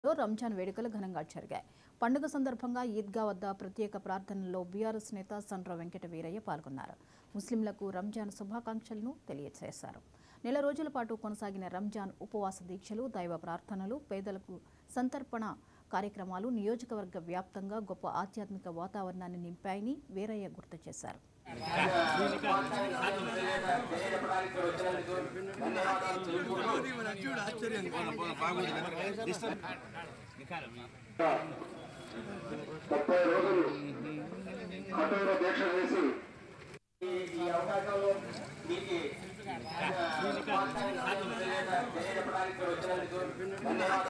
లో రంజాన్ వేడుకలు ఘనంగా జరిగాయి పండుగ సందర్భంగా ఈద్గా వద్ద ప్రత్యేక ప్రార్థనల్లో బీఆర్ఎస్ నేత సండ్ర వెంకట వీరయ్య పాల్గొన్నారు ముస్లింలకు రంజాన్ శుభాకాంక్షలను తెలియజేశారు నెల రోజుల పాటు కొనసాగిన రంజాన్ ఉపవాస దీక్షలు దైవ ప్రార్థనలు పేదలకు సంతర్పణ కార్యక్రమాలు నియోజకవర్గ వ్యాప్తంగా గొప్ప ఆధ్యాత్మిక వాతావరణాన్ని నింపాయని వీరయ్య గుర్తు చేశారు ముప్పై రోజులు కఠోర దీక్ష చేసి ఈ అవకాశంలో మీకు తెలియజెప్పడానికి వచ్చినందుకు ధన్యవాదాలు